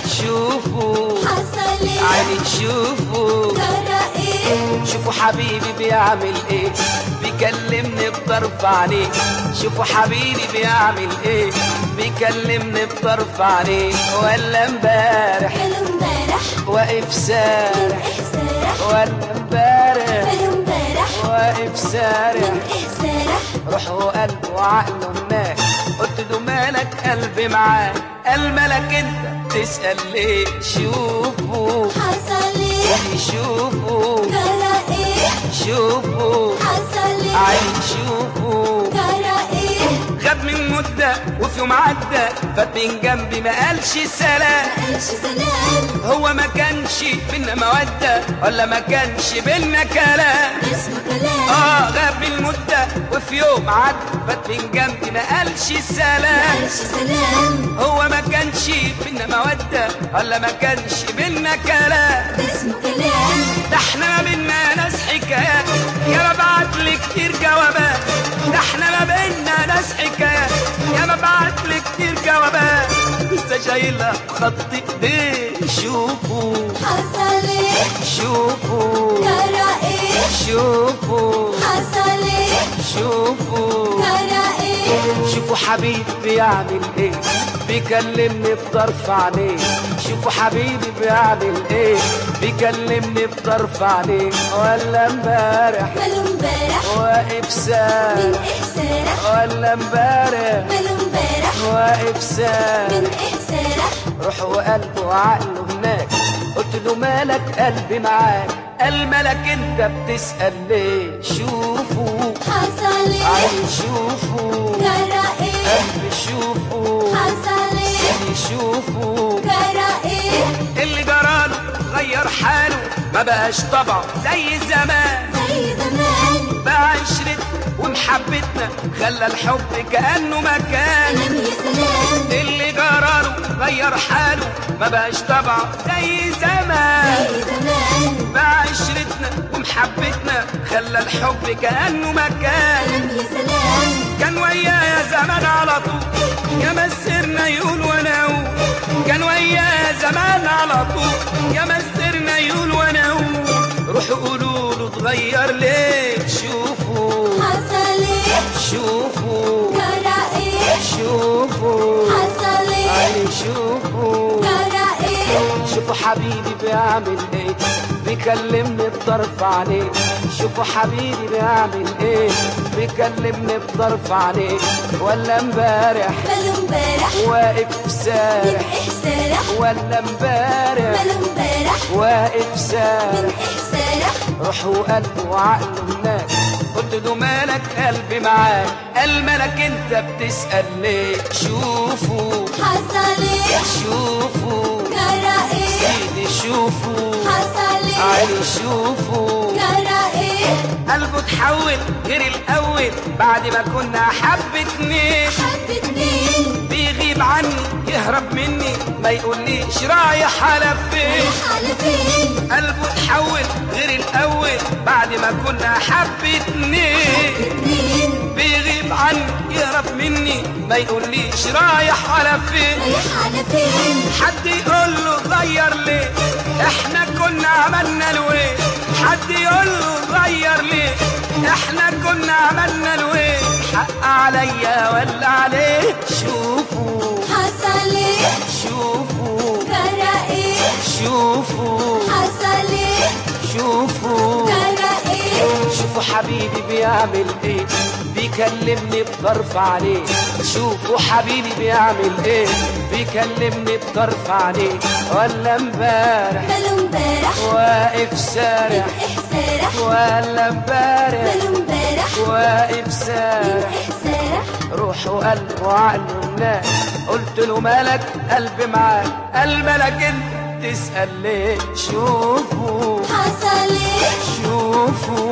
شوفوا حصل ايه عيني شوفوا جرى ايه شوفوا حبيبي بيعمل ايه بيكلمني بطرف عينيه شوفوا حبيبي بيعمل ايه بيكلمني بطرف عينيه ولا امبارح ماله امبارح واقف سارح ايه سارح ولا امبارح ماله امبارح واقف سارح ايه سارح روحه وقلبه وعقله هناك قلت له مالك قلبي معاك قال مالك انت تسأل ليه شوفوا حصل ايه شوفوا جرى ايه شوفوا حصل ايه عين شوفوا جرى ايه غاب من مدة وفي يوم عدى فات من جنبي ما قالش سلام قالش سلام هو ما كانش بينا مودة ولا ما كانش بينا كلام اسمه كلام اه غاب من مدة وفي يوم عدى فات من جنبي ما قالش سلام قالش سلام هو ما كانش بينا مودة ولا ما كانش بينا كلام اسمه كلام ده احنا ما بينا ناس حكايات يا ببعت لي كتير جوابات ده احنا ما بينا ناس حكايات يا ببعت لي كتير جوابات لسه شايلها بخط ايديه شوفوا حصل ايه شوفوا جرى ايه شوفوا حصل ايه شوفوا جرى ايه شوفوا حبيبي بيعمل ايه بيكلمني بطرف عينيه شوفوا حبيبي بيعمل ايه بيكلمني بطرف عينيه ولا امبارح ماله امبارح واقف من سارح ايه سارح ولا امبارح ماله امبارح واقف من سارح ايه سارح روحه وقلبه وعقله هناك قلت له مالك قلبي معاك قال مالك انت بتسأل ليه شوفوا حصل ايه عين شوفوا جرى ايه قلبي شوفوا حصل ايه اللي يشوفوا جرى ايه اللي جراله غير حاله ما بقاش طبعه زي زمان زي زمان بقى عشرتنا ومحبتنا خلى الحب كأنه مكان كلام يا سلام اللي جراله غير حاله ما بقاش طبعه زي زمان زي زمان بقى عشرتنا ومحبتنا خلى الحب كأنه مكان كلام يا سلام كان ويايا زمان على طول يا مسرنا يقول وانا اقول كان ويايا زمان على طول يا مسرنا يقول وانا اقول روحوا قولوا له اتغير ليه شوفوا حصل ايه شوفوا جرى ايه شوفوا حصل ايه عيني شوفوا جرى ايه شوفوا حبيبي بيعمل ايه بيكلمني بطرف عينيه شوفوا حبيبي بيعمل ايه بيكلمني بطرف عينيه ولا امبارح ماله امبارح واقف من سارح ايه سارح ولا امبارح ماله امبارح واقف من سارح ايه سارح روحه وقلبه وعقله هناك قلت له مالك قلبي معاك قال مالك انت بتسأل ليه شوفوا حصل ايه شوفوا جرى ايه سيدي شوفوا حصل ايه عيني شوفوا جرى ايه قلبه اتحول غير الاول بعد ما كنا حبتني حب اتنين بيغيب عني يهرب مني ما يقوليش رايح على فين رايح على فين قلبه اتحول غير الاول بعد ما كنا حبتني اتنين بيغيب عني يهرب مني ما يقوليش رايح على فين رايح على فين حد يقول له غير ليه احنا كنا عملنا الوين حد يقول له غير ليه احنا كنا عملنا الوين حق عليا ولا عليه شوفوا حصل ايه شوفوا جرى ايه شوفوا حصل ايه شوفوا جرى ايه شوفوا حبيبي بيعمل ايه بيكلمني بطرف عليه شوفوا حبيبي بيعمل ايه بيكلمني بطرف عليه ولا امبارح ماله امبارح واقف من سارح ايه سارح ولا امبارح ماله امبارح واقف من سارح ايه سارح روح وقلب وعقل هناك قلت له مالك قلبي معاك قال مالك انت تسأل ليه شوفوا حصل ايه شوفوا